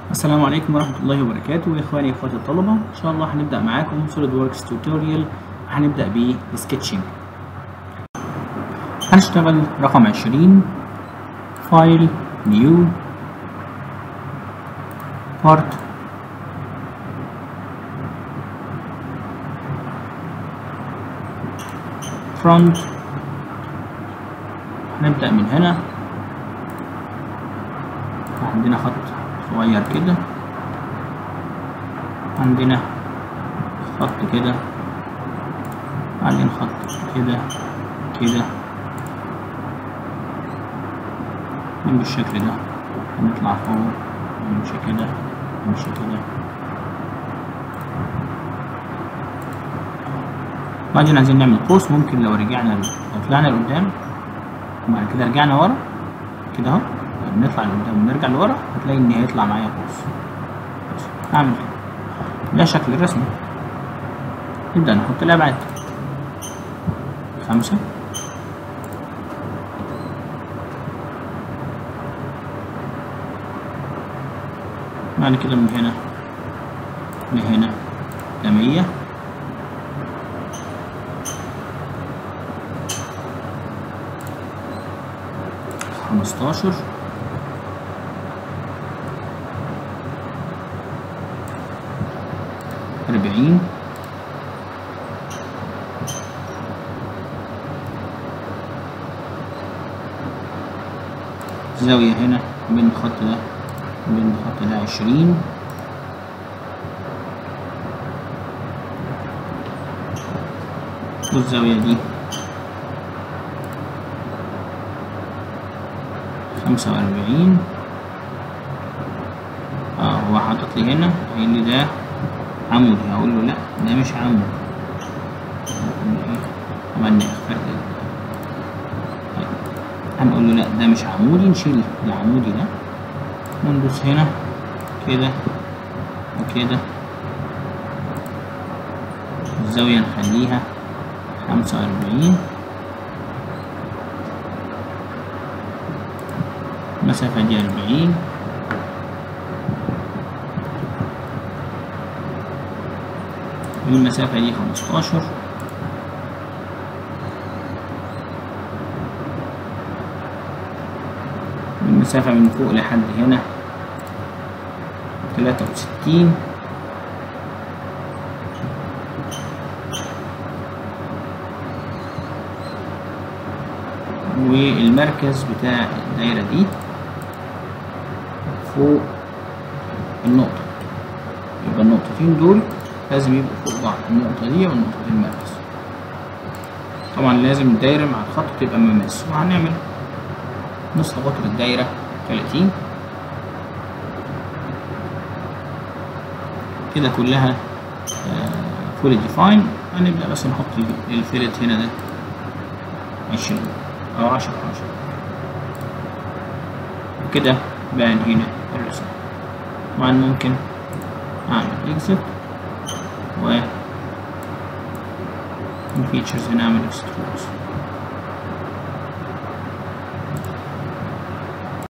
السلام عليكم ورحمة الله وبركاته يا اخواني واخواتي الطلبة ان شاء الله هنبدأ معاكم سوليد وركس توتوريال هنبدأ بالسكتشنج هنشتغل رقم عشرين فايل نيو بارت فرونت هنبدأ من هنا عندنا خط صغير كده عندنا خط كده بعدين خط كده كده بالشكل ده هنطلع فوق نمشي كده نمشي كده بعدين عايزين نعمل قوس ممكن لو رجعنا لو طلعنا لقدام وبعد كده رجعنا ورا كده اهو نطلع لقدام ونرجع لورا هتلاقي ان هيطلع معايا قوس اعمل كده ده شكل الرسمة نبدأ نحط الأبعاد خمسة بعد كده من هنا لهنا ده مية خمستاشر أربعين زاوية هنا بين الخط ده وبين الخط ده عشرين والزاوية دي خمسة وأربعين اه هو حاطط لي هنا قايل لي ده عمودي هقول له لا ده مش عمودي عملنا اخفاء هنقول له لا ده مش عمودي نشيل العمودي ده وندوس هنا كده وكده الزاوية نخليها خمسة وأربعين المسافة دي أربعين والمسافة دي خمستاشر المسافة من فوق لحد هنا تلاتة وستين والمركز بتاع الدايرة دي فوق النقطة يبقى النقطتين دول لازم يبقوا فوق بعض النقطة دي والنقطة دي المركز طبعا لازم الدايرة مع الخط تبقى مماس وهنعمل نص قطر الدايرة تلاتين كده كلها فول ديفاين هنبدأ بس نحط الفيلت هنا ده عشرين أو عشرة عشرة وكده بان هنا الرسم طبعا ممكن أعمل إكزت و الفيتشرز هنعمل اكستروز